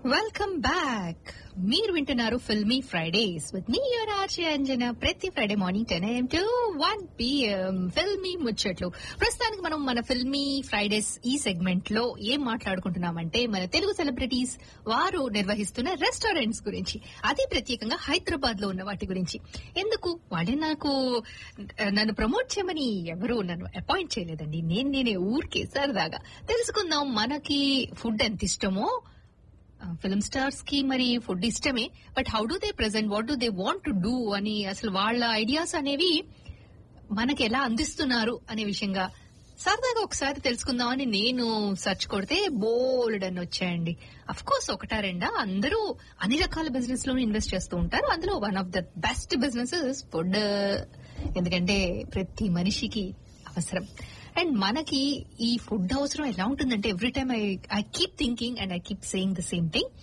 welcome back మీరు వింటున్నారు filmy Fridays with me your Archi Anjana ప్రతి Friday morning ten AM to one PM filmy ముచ్చట్లు ప్రస్తుతానికి మనం మన ఫిల్మీ ఫ్రైడేస్ ఈ సెగ్మెంట్ లో ఏం మాట్లాడుకుంటున్నామంటే మన తెలుగు సెలబ్రిటీస్ వారు నిర్వహిస్తున్న రెస్టారెంట్స్ గురించి అది ప్రత్యేకంగా హైదరాబాద్ లో ఉన్న వాటి గురించి ఎందుకు వాళ్ళే నాకు నన్ను ప్రమోట్ చేయమని ఎవరు నన్ను అపాయింట్ చేయలేదండి నేను నేనే ఊరికే సరదాగా తెలుసుకుందాం మనకి ఫుడ్ ఎంత ఇష్టమో ఫిల్మ్ స్టార్స్ కి మరి ఫుడ్ ఇష్టమే but how do they present what do they want to do అని అసలు వాళ్ళ ఐడియాస్ అనేవి మనకి ఎలా అందిస్తున్నారు అనే విషయంగా సరదాగా ఒకసారి తెలుసుకుందామని నేను సెర్చ్ కొడితే బోల్డ్ అని వచ్చాయండి అఫ్ కోర్స్ ఒకటా రెండా అందరూ అన్ని రకాల బిజినెస్ లోనూ ఇన్వెస్ట్ చేస్తూ ఉంటారు అందులో one of the best businesses food ఎందుకంటే ప్రతి మనిషికి అవసరం అండ్ మనకి ఈ ఫుడ్ అవసరం ఎలా ఉంటుందంటే every time I I keep thinking and I keep saying the same thing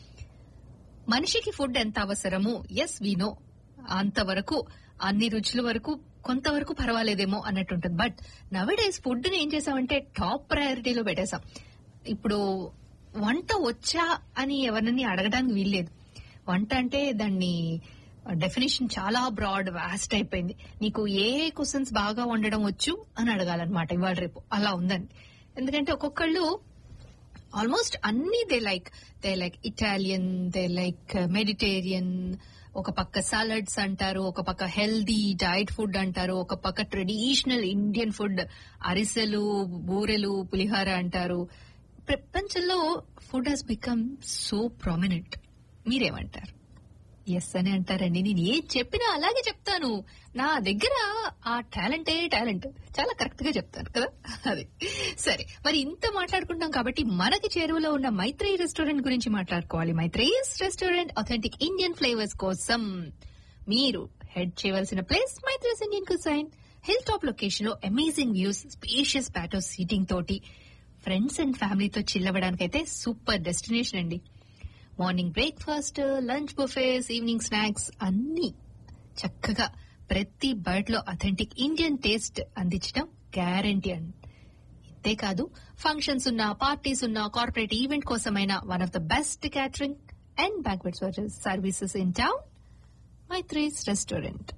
మనిషికి ఫుడ్ ఎంత అవసరము ఎస్ వీ నో అంతవరకు అన్ని రుచుల వరకు కొంతవరకు పర్వాలేదేమో అన్నట్టు ఉంటుంది బట్ నవడేస్ ఫుడ్ ని ఏం చేసామంటే టాప్ ప్రయారిటీలో పెట్టేశాం ఇప్పుడు వంట వచ్చా అని ఎవరిని అడగడానికి వీల్లేదు వంట అంటే దాన్ని డెఫినేషన్ చాలా బ్రాడ్ వాస్ట్ అయిపోయింది నీకు ఏ క్వశ్చన్స్ బాగా వండడం వచ్చు అని అడగాలన్నమాట ఇవాళ రేపు అలా ఉందని ఎందుకంటే ఒక్కొక్కళ్ళు ఆల్మోస్ట్ అన్ని they like they like Italian they like Mediterranean ఒక పక్క సాలడ్స్ అంటారు ఒక పక్క హెల్దీ డైట్ ఫుడ్ అంటారు ఒక పక్క ట్రెడిషనల్ ఇండియన్ ఫుడ్ అరిసెలు బూరెలు పులిహార అంటారు ప్రపంచంలో food has become so prominent మీరేమంటారు ఎస్ అని అంటారండి నేను ఏం చెప్పినా అలాగే చెప్తాను నా దగ్గర ఆ టాలెంటే టాలెంట్ చాలా కరెక్ట్ గా చెప్తాను కదా అది సరే మరి ఇంత మాట్లాడుకుంటాం కాబట్టి మనకి చేరువలో ఉన్న మైత్రేయి రెస్టారెంట్ గురించి మాట్లాడుకోవాలి Maitreyas restaurant authentic Indian flavours కోసం మీరు హెడ్ చేయవలసిన place Maitreyas Indian cuisine hill top location లో amazing views spacious patio seating తోటి ఫ్రెండ్స్ అండ్ ఫ్యామిలీతో చిల్లవడానికైతే సూపర్ డెస్టినేషన్ అండి morning breakfast lunch buffets evening snacks అన్ని చక్కగా ప్రతి బర్డ్ లో అథెంటిక్ ఇండియన్ టేస్ట్ అందించడం గ్యారంటీ అండి ఇంతేకాదు ఫంక్షన్స్ ఉన్న పార్టీస్ ఉన్న కార్పొరేట్ ఈవెంట్ కోసమైన one of the best catering and banquet services in town మైత్రేస్ restaurant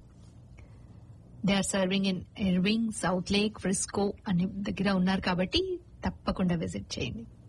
they are serving in Irving Southlake Frisco అనే దగ్గర ఉన్నారు కాబట్టి తప్పకుండా విజిట్ చేయండి